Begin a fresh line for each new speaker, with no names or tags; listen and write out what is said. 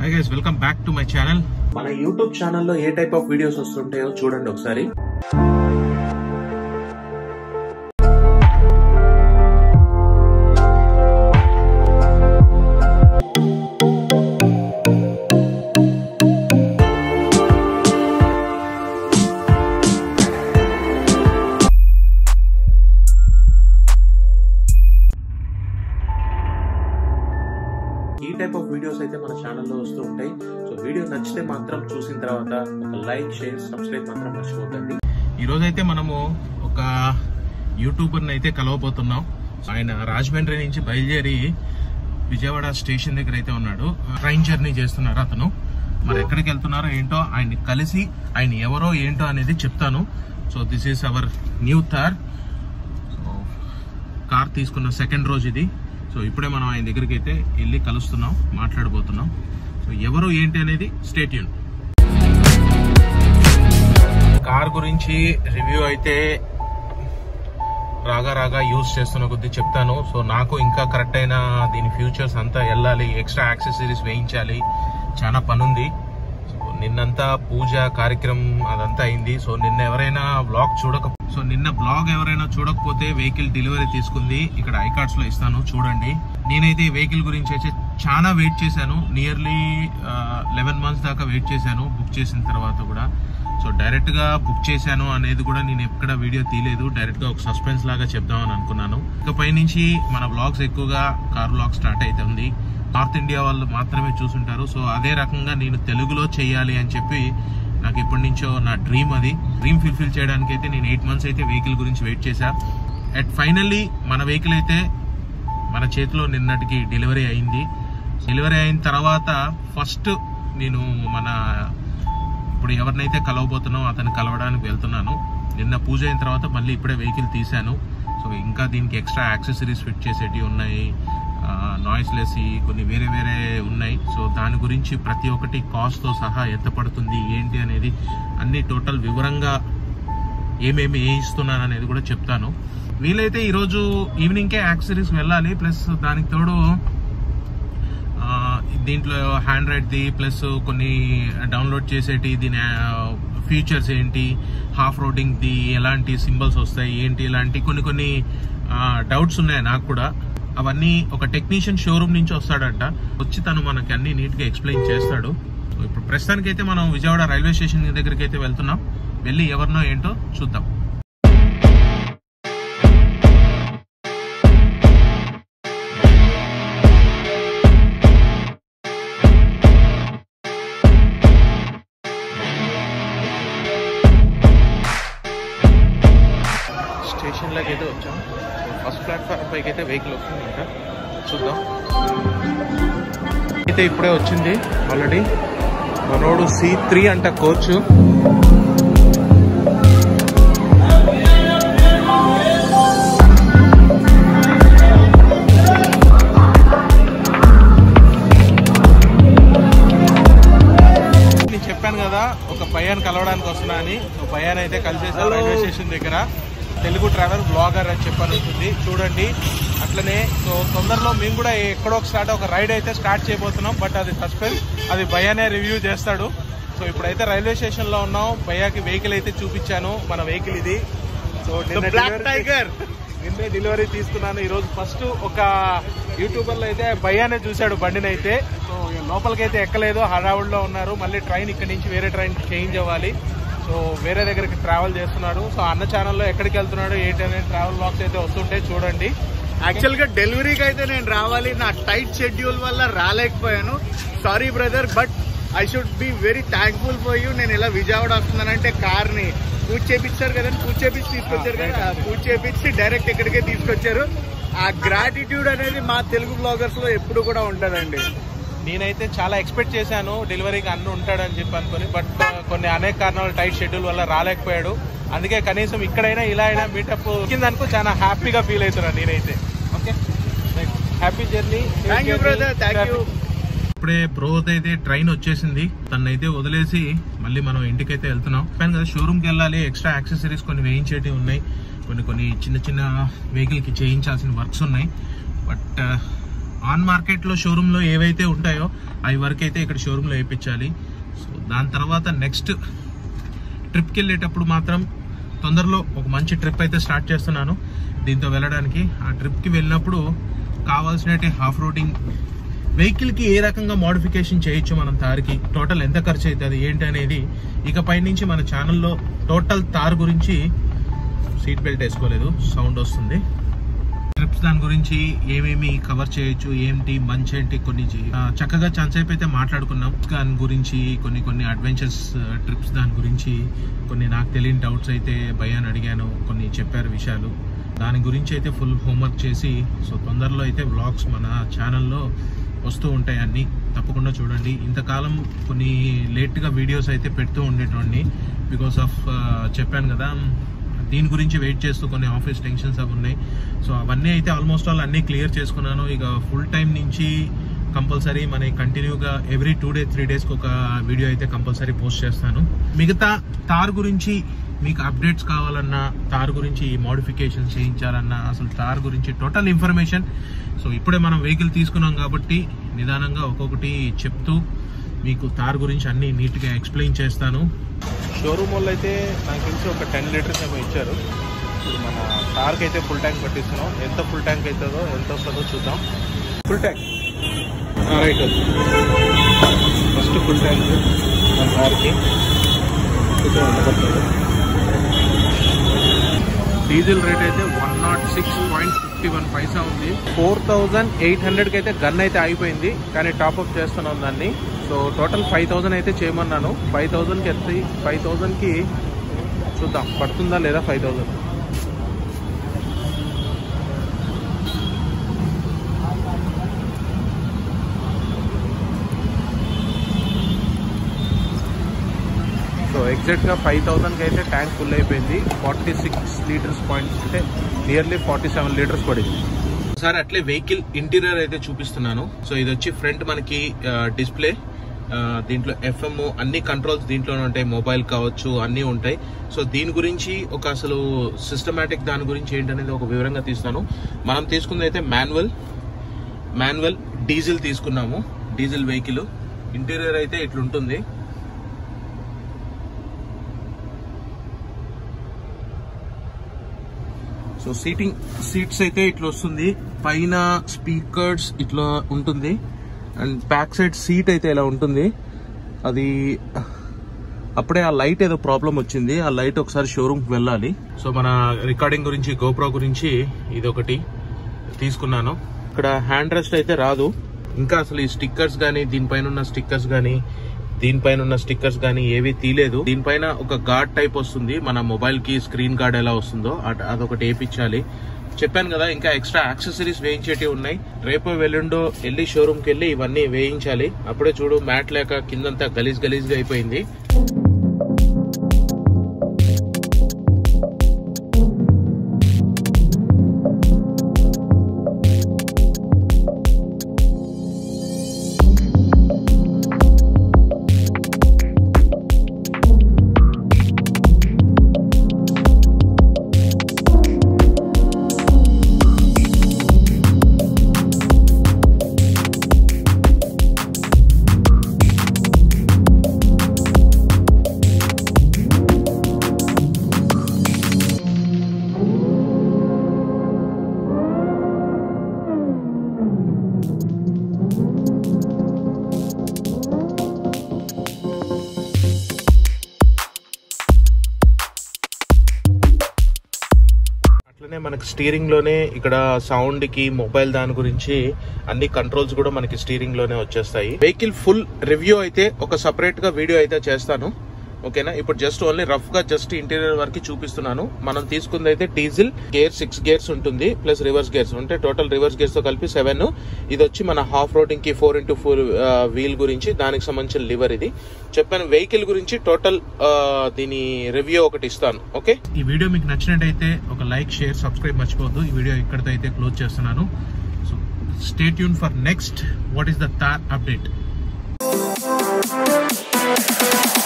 high guys welcome back to my channel
మన YouTube ఛానల్లో ఏ టైప్ ఆఫ్ వీడియోస్ వస్తుంటాయో చూడండి ఒకసారి ఈ టైప్ ఆఫ్ వీడియోస్ అయితే మన ఛానల్లో వస్తూ ఉంటాయి సో వీడియో నచ్చితే మాత్రం చూసిన తర్వాత ఒక లైక్ షేర్ సబ్స్క్రైబ్ మాత్రం మర్చిపోకండి
ఈ రోజు అయితే మనము ఒక యూట్యూబర్ని అయితే కలవబోతున్నాం ఆయన రాజమండ్రి నుంచి బయలుదేరి విజయవాడ స్టేషన్ దగ్గర అయితే ఉన్నాడు ట్రైన్ జర్నీ చేస్తున్నారు అతను మరి ఎక్కడికి వెళ్తున్నారో ఏంటో ఆయన్ని కలిసి ఆయన ఎవరో ఏంటో అనేది చెప్తాను so this is our new Thar so car తీసుకున్న సెకండ్ రోజు ఇది సో ఇప్పుడే మనం ఆయన దగ్గరికి అయితే వెళ్ళి కలుస్తున్నాం మాట్లాడబోతున్నాం సో ఎవరు ఏంటి అనేది స్టేట్యూన్ కార్ గురించి రివ్యూ అయితే రాగా రాగా యూజ్ చేస్తున్న కొద్దీ చెప్తాను సో నాకు ఇంకా కరెక్ట్ అయిన దీని ఫ్యూచర్స్ అంతా వెళ్ళాలి ఎక్స్ట్రా యాక్సెసరీస్ వేయించాలి చాలా పనుంది సో నిన్నంతా పూజ కార్యక్రమం అదంతా అయింది సో నిన్న ఎవరైనా బ్లాగ్ చూడక సో నిన్న బ్లాగ్ ఎవరైనా చూడకపోతే వెహికల్ డెలివరీ తీసుకుంది ఇక్కడ ఐకార్డ్స్ లో ఇస్తాను చూడండి నేనైతే ఈ వెహికల్ గురించి అయితే చాలా వెయిట్ చేశాను నియర్లీ లెవెన్ మంత్స్ దాకా వెయిట్ చేశాను బుక్ చేసిన తర్వాత కూడా సో డైరెక్ట్ గా బుక్ చేశాను అనేది కూడా నేను ఎక్కడ వీడియో తీయలేదు డైరెక్ట్ గా ఒక సస్పెన్స్ లాగా చెప్దామని అనుకున్నాను ఇకపై నుంచి మన బ్లాగ్స్ ఎక్కువగా కార్ బ్లాగ్ స్టార్ట్ అవుతుంది నార్త్ ఇండియా వాళ్ళు మాత్రమే చూసుంటారు సో అదే రకంగా నేను తెలుగులో చేయాలి అని చెప్పి నాకు ఎప్పటి నుంచో నా డ్రీమ్ అది డ్రీమ్ ఫుల్ఫిల్ చేయడానికి అయితే నేను ఎయిట్ మంత్స్ అయితే వెహికల్ గురించి వెయిట్ చేశా అట్ ఫైనల్లీ మన వెహికల్ అయితే మన చేతిలో నిన్నటికి డెలివరీ అయింది డెలివరీ అయిన తర్వాత ఫస్ట్ నేను మన ఇప్పుడు ఎవరినైతే కలవబోతున్నామో అతను కలవడానికి వెళ్తున్నాను నిన్న పూజ అయిన తర్వాత మళ్ళీ ఇప్పుడే వెహికల్ తీశాను సో ఇంకా దీనికి ఎక్స్ట్రా యాక్సెసరీస్ ఫిట్ చేసేటివి ఉన్నాయి నాయిస్ లెస్ కొన్ని వేరే వేరే ఉన్నాయి సో దాని గురించి ప్రతి ఒక్కటి కాస్ట్తో సహా ఎంత పడుతుంది ఏంటి అనేది అన్ని టోటల్ వివరంగా ఏమేమి ఏ ఇస్తున్నాను అనేది కూడా చెప్తాను వీలైతే ఈరోజు ఈవినింగ్కే యాక్సెసరీస్ వెళ్ళాలి ప్లస్ దానికి తోడు ఆ, దీంట్లో హ్యాండ్ రైడ్ది ప్లస్ కొన్ని డౌన్లోడ్ చేసేటి దీని ఫీచర్స్ ఏంటి హాఫ్ రోడింగ్ది ఎలాంటి సింబల్స్ వస్తాయి ఏంటి ఇలాంటి కొన్ని కొన్ని డౌట్స్ ఉన్నాయి నాకు కూడా అవన్నీ ఒక టెక్నీషియన్ షోరూమ్ నుంచి వస్తాడంట వచ్చి తను మనకి అన్ని నీట్ గా ఎక్స్ప్లెయిన్ చేస్తాడు సో ఇప్పుడు ప్రస్తుతానికి అయితే మనం విజయవాడ రైల్వే స్టేషన్ దగ్గరికి అయితే వెళ్తున్నాం వెళ్ళి ఎవరినో ఏంటో చూద్దాం స్టేషన్లోకి అయితే వచ్చాం ఫస్ట్ ప్లాట్ఫామ్ పైకి అయితే వెహికల్ వస్తుంది ఇంకా చూద్దాం అయితే ఇప్పుడే వచ్చింది ఆల్రెడీ మనోడు సి త్రీ అంట కోచ్ నేను చెప్పాను కదా ఒక పయ్యాన్ని కలవడానికి వస్తున్నా అని సో పయ్యాన్ అయితే కలిసేసాం రైల్వే స్టేషన్ దగ్గర తెలుగు ట్రావెల్ బ్లాగర్ అని చెప్పని ఉంటుంది చూడండి అట్లనే సో తొందరలో మేము కూడా ఎక్కడో ఒక స్టార్ట్ ఒక రైడ్ అయితే స్టార్ట్ చేయబోతున్నాం బట్ అది సస్పెన్స్ అది భయానే రివ్యూ చేస్తాడు సో ఇప్పుడైతే రైల్వే స్టేషన్ లో ఉన్నాం భయ్యాకి వెహికల్ అయితే చూపించాను మన వెహికల్ ఇది సో బ్లాక్ టైగర్ నిన్నే డెలివరీ తీసుకున్నాను ఈ రోజు ఫస్ట్ ఒక యూట్యూబర్ లో అయితే భయ్యానే చూశాడు బండిని అయితే సో లోపలికైతే ఎక్కలేదు హడావుడిలో ఉన్నారు మళ్ళీ ట్రైన్ ఇక్కడ నుంచి వేరే ట్రైన్ చేంజ్ అవ్వాలి సో వేరే దగ్గరికి ట్రావెల్ చేస్తున్నాడు సో అన్న ఛానల్లో ఎక్కడికి వెళ్తున్నాడు ఏంటి అనేది ట్రావెల్ బ్లాగ్స్ అయితే వస్తుంటే చూడండి
యాక్చువల్ గా డెలివరీకి అయితే నేను రావాలి నా టైట్ షెడ్యూల్ వల్ల రాలేకపోయాను sorry brother but I should be very thankful for you నేను ఇలా విజయవాడ వస్తున్నానంటే కార్ ని పూజ చేపించారు కదండి పూజ చేపించి తీసుకొచ్చారు కదా ఆ పూజ చేపించి డైరెక్ట్ ఇక్కడికే తీసుకొచ్చారు ఆ గ్రాటిట్యూడ్ అనేది మా తెలుగు బ్లాగర్స్ లో ఎప్పుడు కూడా ఉంటదండి
నేనైతే చాలా ఎక్స్పెక్ట్ చేశాను డెలివరీకి అన్ని ఉంటాడని చెప్పి అనుకుని బట్ కొన్ని అనేక కారణాలు టైట్ షెడ్యూల్ వల్ల రాలేకపోయాడు అందుకే కనీసం ఇక్కడైనా ఇలా అయినా మీటప్ కిందనుకో చాలా హ్యాపీగా ఫీల్ అవుతున్నాను నేనైతే okay happy journey
thank you brother thank you
ఇప్పుడే బ్రో అయితే ట్రైన్ వచ్చేసింది తనైతే వదిలేసి మళ్ళీ మనం ఇంటికైతే వెళ్తున్నాం చెప్పాను కదా షోరూమ్కి వెళ్ళాలి ఎక్స్ట్రా యాక్సెసరీస్ కొన్ని వేయించేటివి ఉన్నాయి కొన్ని కొన్ని చిన్న చిన్న వెహికల్కి చేయించాల్సిన వర్క్స్ ఉన్నాయి బట్ ఆన్ మార్కెట్లో షోరూంలో ఏవైతే ఉంటాయో అవి వరకు అయితే ఇక్కడ షోరూంలో వేయించాలి సో దాని తర్వాత నెక్స్ట్ ట్రిప్కి వెళ్ళేటప్పుడు మాత్రం తొందరలో ఒక మంచి ట్రిప్ అయితే స్టార్ట్ చేస్తున్నాను దీంతో వెళ్ళడానికి ఆ ట్రిప్కి వెళ్ళినప్పుడు కావాల్సినట్టు హాఫ్ రోడింగ్ వెహికల్కి ఏ రకంగా మోడిఫికేషన్ చేయొచ్చు మనం తార్కి టోటల్ ఎంత ఖర్చు అవుతుంది ఏంటి అనేది ఇకపై నుంచి మన ఛానల్లో టోటల్ తార్ గురించి సీట్ బెల్ట్ వేసుకోలేదు సౌండ్ వస్తుంది ట్రిప్స్ దాని గురించి ఏమేమి కవర్ చేయొచ్చు ఏంటి మంచి ఏంటి కొన్ని చే- ఆ, చక్కగా ఛాన్స్ అయితే మాట్లాడుకున్నాం దాని గురించి కొన్ని కొన్ని అడ్వెంచర్స్ ట్రిప్స్ దాని గురించి కొన్ని నాకు తెలియని డౌట్స్ అయితే భయాన్ని అడిగాను కొన్ని చెప్పారు విషయాలు దాని గురించి అయితే ఫుల్ హోంవర్క్ చేసి సో తొందరలో అయితే వ్లాగ్స్ మన ఛానల్లో వస్తూ ఉంటాయి అన్ని తప్పకుండా చూడండి ఇంతకాలం కొన్ని లేట్గా వీడియోస్ అయితే పెడుతూ ఉండేటోడిని బికాస్ ఆఫ్ చెప్పాను కదా దీని గురించి వెయిట్ చేస్తూ కొన్ని ఆఫీస్ టెన్షన్స్ అవి ఉన్నాయి సో అవన్నీ అయితే ఆల్మోస్ట్ ఆల్ అన్నీ క్లియర్ చేసుకున్నాను ఇక ఫుల్ టైం నుంచి కంపల్సరీ మన కంటిన్యూగా ఎవ్రీ టూ డే త్రీ డేస్కి ఒక వీడియో అయితే కంపల్సరీ పోస్ట్ చేస్తాను మిగతా తార్ గురించి మీకు అప్డేట్స్ కావాలన్నా తార్ గురించి మోడిఫికేషన్ చేయించాలన్నా అసలు తార్ గురించి టోటల్ ఇన్ఫర్మేషన్ సో ఇప్పుడే మనం వెహికల్ తీసుకున్నాం కాబట్టి నిదానంగా ఒక్కొక్కటి చెప్తూ మీకు తార్ గురించి అన్ని నీట్గా ఎక్స్ప్లెయిన్ చేస్తాను షోరూమ్ వాళ్ళు అయితే నాకు తెలిసి ఒక టెన్ లీటర్స్ ఏమో ఇచ్చారు ఇప్పుడు మన కార్కి అయితే ఫుల్ ట్యాంక్ పట్టిస్తున్నాం ఎంత ఫుల్ ట్యాంక్ అవుతుందో ఎంత వస్తుందో చూద్దాం full tank right first full tank మన కార్కి డీజిల్ రేట్ అయితే one nought six point fifty one paisa ఉంది ఫోర్ థౌజండ్ ఎయిట్ హండ్రెడ్కి అయితే గన్ అయితే అయిపోయింది కానీ టాప్అప్ చేస్తున్నాం దాన్ని సో టోటల్ ఫైవ్ థౌజండ్ అయితే చేయమన్నాను ఫైవ్ థౌజండ్కి ఎత్తి ఫైవ్ థౌజండ్కి చూద్దాం పడుతుందా లేదా ఫైవ్ థౌజండ్ సో ఎగ్జాక్ట్గా ఫైవ్ థౌసండ్కి అయితే ట్యాంక్ ఫుల్ అయిపోయింది ఫార్టీ సిక్స్ లీటర్స్ పాయింట్స్ అంటే నియర్లీ ఫార్టీ సెవెన్ లీటర్స్ పడింది ఒకసారి అట్లే వెహికల్ ఇంటీరియర్ అయితే చూపిస్తున్నాను సో ఇది వచ్చి ఫ్రంట్ మనకి డిస్ప్లే దీంట్లో ఎఫ్ఎం అన్ని కంట్రోల్స్ దీంట్లోనే ఉంటాయి మొబైల్ కావచ్చు అన్నీ ఉంటాయి సో దీని గురించి ఒక అసలు సిస్టమేటిక్ దాని గురించి ఏంటనేది ఒక వివరంగా తీస్తాను మనం తీసుకుంది అయితే మాన్యువల్ మాన్యువల్ డీజిల్ తీసుకున్నాము డీజిల్ వెహికల్ ఇంటీరియర్ అయితే ఇట్లుంటుంది సో సీటింగ్ సీట్స్ అయితే ఇట్లా వస్తుంది పైన స్పీకర్స్ ఇట్లా ఉంటుంది అండ్ బ్యాక్ సైడ్ సీట్ అయితే ఇలా ఉంటుంది అది అప్పుడే ఆ లైట్ ఏదో ప్రాబ్లం వచ్చింది ఆ లైట్ ఒకసారి షోరూమ్కి వెళ్ళాలి సో మన రికార్డింగ్ గురించి గోప్రో గురించి ఇది ఒకటి తీసుకున్నాను ఇక్కడ హ్యాండ్ రెస్ట్ అయితే రాదు ఇంకా అసలు ఈ స్టిక్కర్స్ కానీ దీనిపైన ఉన్న స్టిక్కర్స్ కానీ దీనిపైన ఉన్న స్టిక్కర్స్ కానీ ఏవి తీలేదు దీనిపైన ఒక గార్డ్ టైప్ వస్తుంది మన మొబైల్ కి స్క్రీన్ గార్డ్ ఎలా వస్తుందో అట- అదొకటి వేయించాలి చెప్పాను కదా ఇంకా ఎక్స్ట్రా యాక్సెసరీస్ వేయించేటివి ఉన్నాయి రేపు వెల్లుండో వెళ్ళి షోరూమ్ కి వెళ్ళి ఇవన్నీ వేయించాలి అప్పుడే చూడు మ్యాట్ లేక కిందంతా గలీజ్ గలీజ్ గా అయిపోయింది అట్లనే మనకి స్టీరింగ్ లోనే ఇక్కడ సౌండ్ కి మొబైల్ దాని గురించి అన్ని కంట్రోల్స్ కూడా మనకి స్టీరింగ్ లోనే వచ్చేస్తాయి వెహికల్ ఫుల్ రివ్యూ అయితే ఒక సపరేట్ గా వీడియో అయితే చేస్తాను ఓకేనా ఇప్పుడు జస్ట్ ఓన్లీ రఫ్ గా జస్ట్ ఇంటీరియర్ వరకు చూపిస్తున్నాను మనం తీసుకుంది అయితే డీజిల్ గేర్ సిక్స్ గేర్స్ ఉంటుంది ప్లస్ రివర్స్ గేర్స్ అంటే టోటల్ రివర్స్ గేర్స్ తో కలిపి సెవెన్ ఇది వచ్చి మన హాఫ్ రోడింగ్ కి ఫోర్ ఇంటూ ఫోర్ వీల్ గురించి దానికి సంబంధించిన లివర్ ఇది చెప్పాను వెహికల్ గురించి టోటల్ దీని రివ్యూ ఒకటి ఇస్తాను ఓకే ఈ వీడియో మీకు నచ్చినట్టయితే ఒక లైక్ షేర్ సబ్స్క్రైబ్ మర్చిపోవద్దు ఈ వీడియో ఇక్కడితో అయితే క్లోజ్ చేస్తున్నాను so stay tune for next what is the Thar update